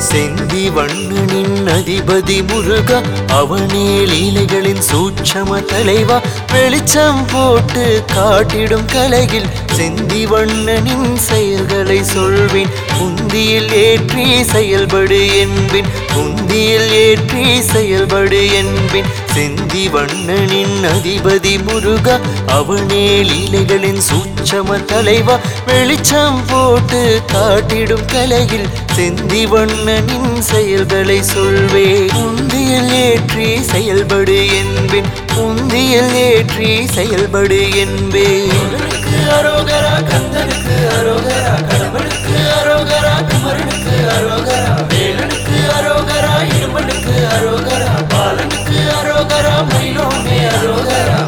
செந்தி வண்ணனின் அதிபதி முருகா அவனே லீலைகளின் சூட்சம தலைவா வெளிச்சம் போட்டு காட்டிடும் கலையில் செந்தி வண்ணனின் செயல்களை சொல்வேன் புந்தியில் ஏற்றி செயல்படு என்பேன் புந்தியில் ஏற்றி செயல்படு என்பேன் செந்தி வண்ணனின் அதிபதி முருகா அவனே லீலைகளின் சூட்சம தலைவா வெளிச்சம் போட்டு காட்டிடும் கலையில் செந்தி வண்ணனின் செயல்களை சொல்வே புந்தியில் ஏற்றி செயல்படு என்பேன் புந்தியில் ஏற்றி செயல்படு என்பேன் அரோகரா கந்தனுக்கு அரோகரா கடவுளுக்கு அரோகரா குமரனுக்கு அரோகரா வேலனுக்கு அரோகரா இருமனுக்கு அரோகரா பாலனுக்கு அரோகரா மயிலோமே அரோகரா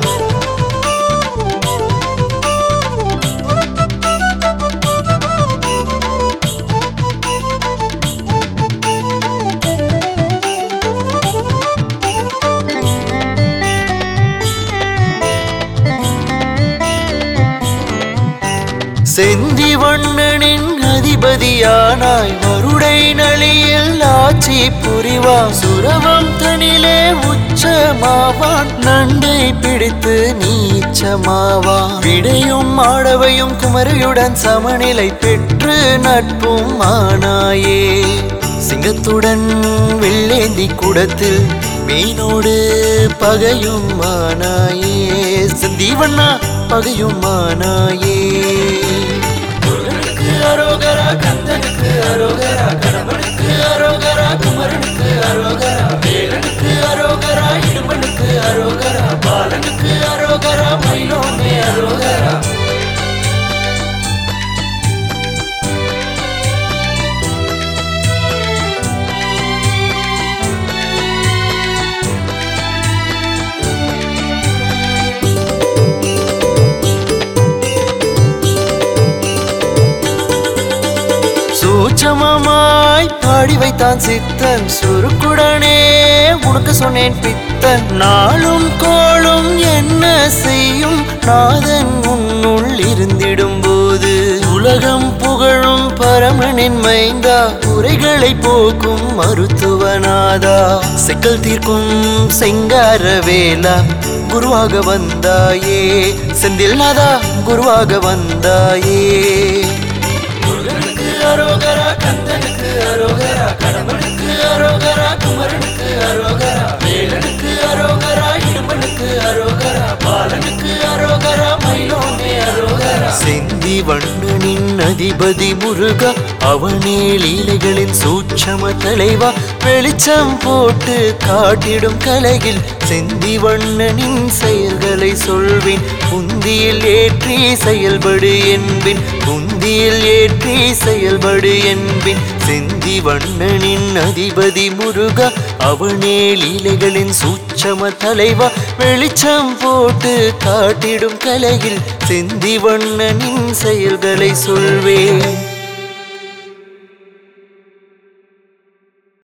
செந்தி வண்ணனின் அதிபதியானாய் வருடை நளியில் ஆட்சி புரிவா சுரவம் தனிலே உச்சமாவான் நண்டை பிடித்து நீச்சமாவான் விடையும் ஆடவையும் குமரியுடன் சமநிலை பெற்று நட்பும் ஆனாயே சிங்கத்துடன் வெள்ளேந்தி குடத்தில் மீனோடு பகையும் ஆனாயே சந்தீவண்ணா பகையும் ஆனாயே முருகனுக்கு அரோகரா கந்தனுக்கு அரோகரா கடவுளுக்கு அரோகரா குமரனுக்கு அரோகரா வேலனுக்கு அரோகரா இடுமனுக்கு அரோகரா பாலனுக்கு அரோகரா மயிலோமே அரோகரா சூட்சமமாய் பாடி வைத்தான் சித்தன் சுருக்குடனே உனக்கு சொன்னேன் பித்தன் நாளும் கோளும் என்ன செய்யும் நாதன் உன்னுள் இருந்திடும் போது உலகம் புகழும் பரமனின் மைந்தா குறைகளை போக்கும் மருத்துவநாதா சிக்கல் தீர்க்கும் செங்கார வேலா குருவாக வந்தாயே செந்தில் நாதா குருவாக வந்தாயே முருகனுக்கு அரோகரா கந்தனுக்கு அரோகரா கடவுளுக்கு அரோகரா குமரனுக்கு அரோகரா வேலனுக்கு அரோகரா இடுமனுக்கு அரோகரா பாலனுக்கு அரோகரா மயிலோமே அரோகரா செந்தி வண்ணனின் அதிபதி முருகா அவனே லீலைகளின் சூட்சம தலைவா வெளிச்சம் போட்டு காட்டிடும் கலையில் செந்தி வண்ணனின் செயல்களை சொல்வேன் புந்தியில் ஏற்றி செயல்படு என்பேன் புந்தியில் ஏற்றி செயல்படு என்பேன் செந்தி வண்ணனின் அதிபதி முருகா அவனே லீலைகளின் சூட்சம தலைவா வெளிச்சம் போட்டு காட்டிடும் கலையில் செந்தி வண்ணனின் செயல்களை சொல்வேன்